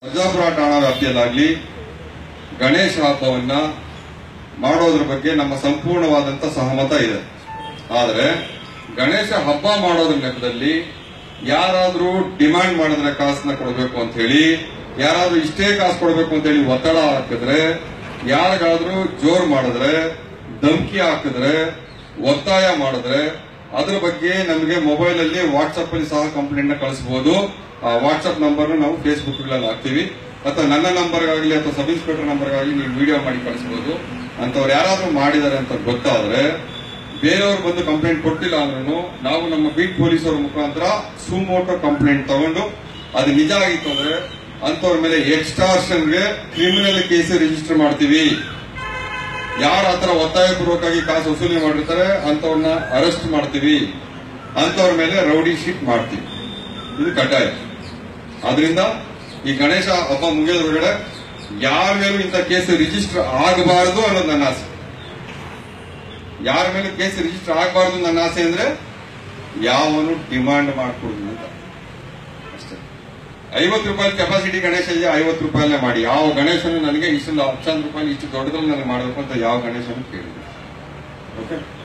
ಸರ್ಜಾಪುರ ಠಾಣಾ ವ್ಯಾಪ್ತಿಯಲ್ಲಾಗ್ಲಿ ಗಣೇಶ ಹಬ್ಬವನ್ನ ಮಾಡೋದ್ರ ಬಗ್ಗೆ ನಮ್ಮ ಸಂಪೂರ್ಣವಾದಂತ ಸಹಮತ ಇದೆ ಆದರೆ ಗಣೇಶ ಹಬ್ಬ ಮಾಡೋದ್ರ ನೆಪದಲ್ಲಿ ಯಾರಾದ್ರೂ ಡಿಮ್ಯಾಂಡ್ ಮಾಡಿದ್ರೆ ಕಾಸನ್ನ ಕೊಡಬೇಕು ಅಂತ ಹೇಳಿ ಯಾರಾದ್ರೂ ಇಷ್ಟೇ ಕಾಸು ಕೊಡಬೇಕು ಅಂತ ಹೇಳಿ ಒತ್ತಡ ಹಾಕಿದ್ರೆ ಯಾರಿಗಾದ್ರೂ ಜೋರ್ ಮಾಡಿದ್ರೆ ಧಮಕಿ ಹಾಕಿದ್ರೆ ಒತ್ತಾಯ ಮಾಡಿದ್ರೆ ಅದ್ರ ಬಗ್ಗೆ ನಮಗೆ ಮೊಬೈಲ್ ಅಲ್ಲಿ ವಾಟ್ಸ್ಆಪ್ ಅಲ್ಲಿ ಸಹ ಕಂಪ್ಲೇಂಟ್ ನ ಕಳಿಸಬಹುದು ಆ ವಾಟ್ಸ್ಆಪ್ ನಂಬರ್ ನಾವು ಫೇಸ್ಬುಕ್ ಗಳಲ್ಲಿ ಹಾಕ್ತಿವಿ ಅಥವಾ ನನ್ನ ನಂಬರ್ ಆಗಲಿ ಅಥವಾ ಸಬ್ ಇನ್ಸ್ಪೆಕ್ಟರ್ ನಂಬರ್ ಆಗಲಿ ನೀವು ವಿಡಿಯೋ ಮಾಡಿ ಕಳಿಸಬಹುದು ಅಂತವ್ರು ಯಾರಾದ್ರೂ ಮಾಡಿದ್ದಾರೆ ಅಂತ ಗೊತ್ತಾದ್ರೆ ಬೇರೆಯವ್ರು ಬಂದು ಕಂಪ್ಲೇಂಟ್ ಕೊಟ್ಟಿಲ್ಲ ಅಂದ್ರೂ ನಾವು ನಮ್ಮ ಬೀಟ್ ಪೊಲೀಸರ ಮುಖಾಂತರ ಸುಮೋಟೋ ಕಂಪ್ಲೇಂಟ್ ತಗೊಂಡು ಅದು ನಿಜ ಆಗಿತ್ತು ಅಂದ್ರೆ ಅಂತವ್ರ ಮೇಲೆ ಎಕ್ಸ್ಟಾರ್ಷನ್ಗೆ ಕ್ರಿಮಿನಲ್ ಕೇಸ್ ರಿಜಿಸ್ಟರ್ ಮಾಡ್ತೀವಿ ಯಾರ ಹತ್ರ ಒತ್ತಾಯಪೂರ್ವಕವಾಗಿ ಕಾಸು ವಸೂಲಿ ಮಾಡಿರ್ತಾರೆ ಅಂತವ್ರನ್ನ ಅರೆಸ್ಟ್ ಮಾಡ್ತೀವಿ ಅಂತವ್ರ ಮೇಲೆ ರೌಡಿ ಶೀಟ್ ಮಾಡ್ತೀವಿ ಇದು ಕಡ್ಡಾಯ ಆದ್ರಿಂದ ಈ ಗಣೇಶ ಹಬ್ಬ ಮುಗಿಯೋದ್ರೊಳಗಡೆ ಯಾರ ಮೇಲೂ ಇಂಥ ಕೇಸ್ ರಿಜಿಸ್ಟರ್ ಆಗಬಾರದು ಅನ್ನೋದು ನನ್ನ ಆಸೆ ಯಾರ ಮೇಲೆ ಕೇಸ್ ರಿಜಿಸ್ಟರ್ ಆಗಬಾರದು ನನ್ನ ಆಸೆ ಅಂದ್ರೆ ಯಾವನು ಡಿಮಾಂಡ್ ಮಾಡ್ಕೊಡುದು ಅಂತ ಅಷ್ಟೇ ಐವತ್ತು ರೂಪಾಯಿ ಕೆಪಾಸಿಟಿ ಗಣೇಶ ಇದೆ ಐವತ್ತು ರೂಪಾಯಲ್ಲೇ ಮಾಡಿ ಯಾವ ಗಣೇಶನು ನನಗೆ ಇಷ್ಟು ಲಕ್ಷಾಂತರ ರೂಪಾಯಿ ಇಷ್ಟು ದೊಡ್ಡದಲ್ಲಿ ನನಗೆ ಮಾಡಬೇಕು ಅಂತ ಯಾವ ಗಣೇಶನು ಕೇಳಿದೆ ಓಕೆ